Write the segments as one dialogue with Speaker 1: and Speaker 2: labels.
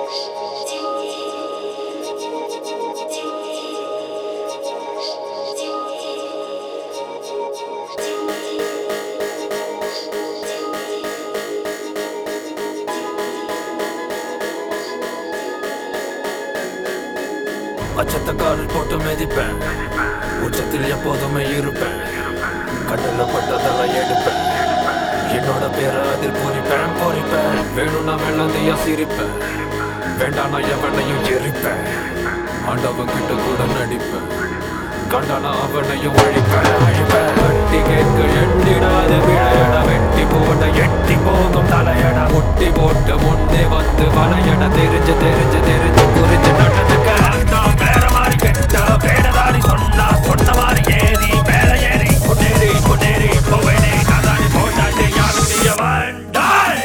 Speaker 1: அச்சத்த காலில் போட்டு மிதிப்பேன் உச்சத்தில் எப்போதுமே இருப்பேன் கடல்ல பட்டதெல்லாம் எடுப்பேன் என்னோட பேரை அதில் பொறிப்பேன் பொறிப்பேன் வேணும்னா வெள்ளந்தையா சிரிப்பேன் வேண்டானா எவனையும் எரிப்பேன் ஆண்டவன் கிட்ட கூட நடிப்பேன் கண்டானா அவனையும் ஒழிப்பேன் அழிப்பேன் வட்டி கேட்க எட்டிடாத விளையட வெட்டி போட எட்டி போகும் தலையட முட்டி போட்டு முன்னே வந்து வலையட தெரிஞ்சு தெரிஞ்சு தெரிஞ்சு புரிஞ்சு நடந்துக்க நான் வேற மாதிரி கெட்ட வேடதாரி சொன்னா சொன்ன மாதிரி ஏறி மேல ஏறி கொண்டேறி கொண்டேறி போவேனே கதாடி போட்டாட்டே யாரும் செய்ய வேண்டாய்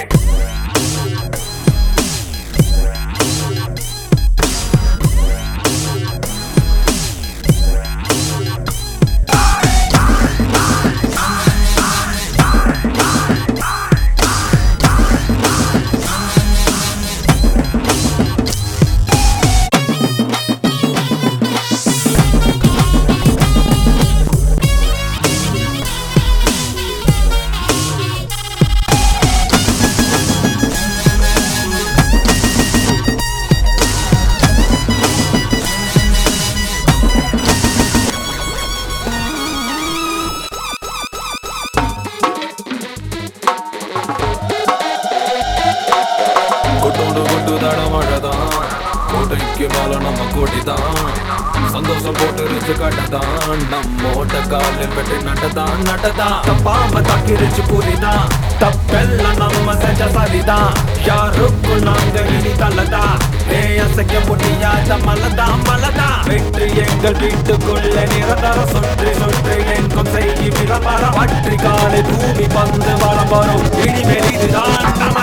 Speaker 1: கொட்டோடு கொட்டு தட மழைதான் கோட்டைக்கு மேல நம்ம கோட்டிதான் சந்தோஷம் போட்டு ரிச்சு கட்டதான் நம்மோட காலில் வெட்டி நட்டதான் நட்டதான் தப்பாம தாக்கிரிச்சு புரிதான் தப்பெல்லாம் நம்ம செஞ்ச சரிதான் யாருக்கும் நாங்க இனி தள்ளதா அசைக்க முடியாத மலதா மலதா வெற்றி எங்கள் வீட்டுக்குள்ள நிரந்தர சுற்றி சுற்றி எங்கும் செய்தி விளம்பரம் பற்றி காலை பூமி பந்து வளம் வரும் இனிமேல் இதுதான் நம்ம